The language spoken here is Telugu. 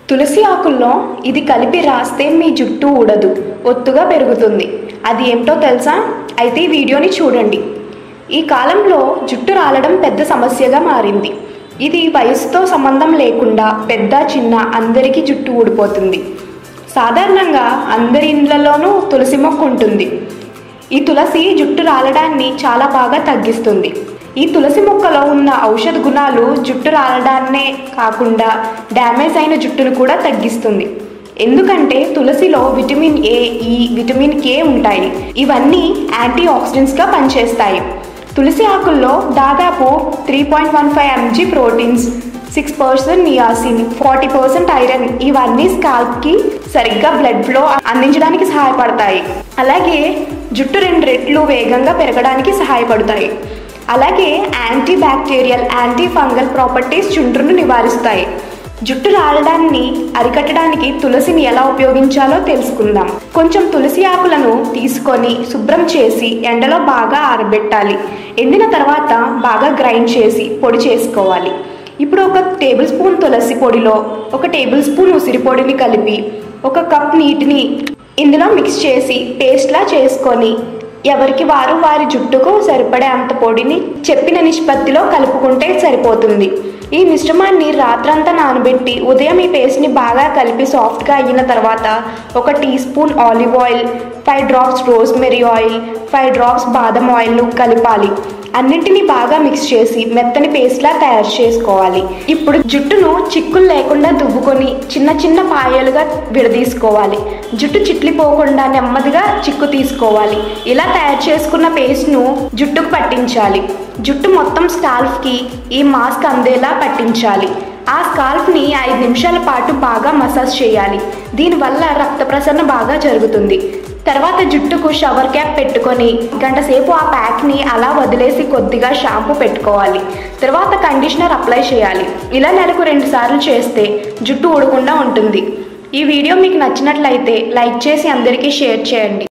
తులసి ఆకుల్లో ఇది కలిపి రాస్తే మీ జుట్టు ఊడదు ఒత్తుగా పెరుగుతుంది అది ఏమిటో తెలుసా అయితే ఈ వీడియోని చూడండి ఈ కాలంలో జుట్టు రాలడం పెద్ద సమస్యగా మారింది ఇది వయసుతో సంబంధం లేకుండా పెద్ద చిన్న అందరికీ జుట్టు ఊడిపోతుంది సాధారణంగా అందరి ఇండ్లలోనూ తులసి మొక్క ఉంటుంది ఈ తులసి జుట్టు రాలడాన్ని చాలా బాగా తగ్గిస్తుంది ఈ తులసి మొక్కలో ఉన్న ఔషధ గుణాలు జుట్టు రాలడాన్నే కాకుండా డ్యామేజ్ అయిన జుట్టును కూడా తగ్గిస్తుంది ఎందుకంటే తులసిలో విటమిన్ ఏ ఈ విటమిన్ కే ఉంటాయి ఇవన్నీ యాంటీ ఆక్సిడెంట్స్గా పనిచేస్తాయి తులసి ఆకుల్లో దాదాపు three point one five M G proteins six percent niacin forty percent iron ఇవన్నీ స్కాల్ప్కి సరిగ్గా బ్లడ్ ఫ్లో అందించడానికి సహాయపడతాయి అలాగే జుట్టు రెండు రెట్లు వేగంగా పెరగడానికి సహాయపడతాయి అలాగే anti bacterial anti fungal properties చుండ్రును నివారిస్తాయి జుట్టు రాలడాన్ని అరికట్టడానికి తులసిని ఎలా ఉపయోగించాలో తెలుసుకుందాం కొంచెం తులసి ఆకులను తీసుకొని శుభ్రం చేసి ఎండలో బాగా ఆరబెట్టాలి ఎండిన తర్వాత బాగా గ్రైండ్ చేసి పొడి చేసుకోవాలి ఇప్పుడు ఒక టేబుల్ స్పూన్ తులసి పొడిలో ఒక టేబుల్ స్పూన్ ఉసిరి పొడిని కలిపి ఒక కప్ నీటిని ఇందులో మిక్స్ చేసి పేస్ట్లా చేసుకొని ఎవరికి వారు వారి జుట్టుకు సరిపడే అంత పొడిని చెప్పిన నిష్పత్తిలో కలుపుకుంటే సరిపోతుంది ఈ మిశ్రమాన్ని రాత్రంతా నానబెట్టి ఉదయం ఈ పేస్ట్ని బాగా కలిపి సాఫ్ట్గా అయిన తర్వాత ఒక teaspoon olive oil five drops rosemary oil five drops బాదం ఆయిల్ను కలపాలి అన్నింటినీ బాగా మిక్స్ చేసి మెత్తని పేస్ట్లా తయారు చేసుకోవాలి ఇప్పుడు జుట్టును చిక్కులు లేకుండా దువ్వుకొని చిన్న చిన్న పాయలుగా విడదీసుకోవాలి జుట్టు చిట్లిపోకుండా నెమ్మదిగా చిక్కు తీసుకోవాలి ఇలా తయారు చేసుకున్న పేస్ట్ను జుట్టుకు పట్టించాలి జుట్టు మొత్తం స్కాల్ఫ్కి ఈ మాస్క్ అందేలా పట్టించాలి ఆ స్కాల్ఫ్ని ఐదు నిమిషాల పాటు బాగా మసాజ్ చేయాలి దీనివల్ల రక్త ప్రసరణ బాగా జరుగుతుంది తర్వాత జుట్టుకు షవర్ క్యాప్ పెట్టుకొని గంట సేపు ఆ ప్యాక్ని అలా వదిలేసి కొద్దిగా షాంపూ పెట్టుకోవాలి తర్వాత కండిషనర్ అప్లై చేయాలి ఇలా నెలకు రెండు సార్లు చేస్తే జుట్టు ఊడకుండా ఉంటుంది ఈ వీడియో మీకు నచ్చినట్లయితే లైక్ చేసి అందరికీ షేర్ చేయండి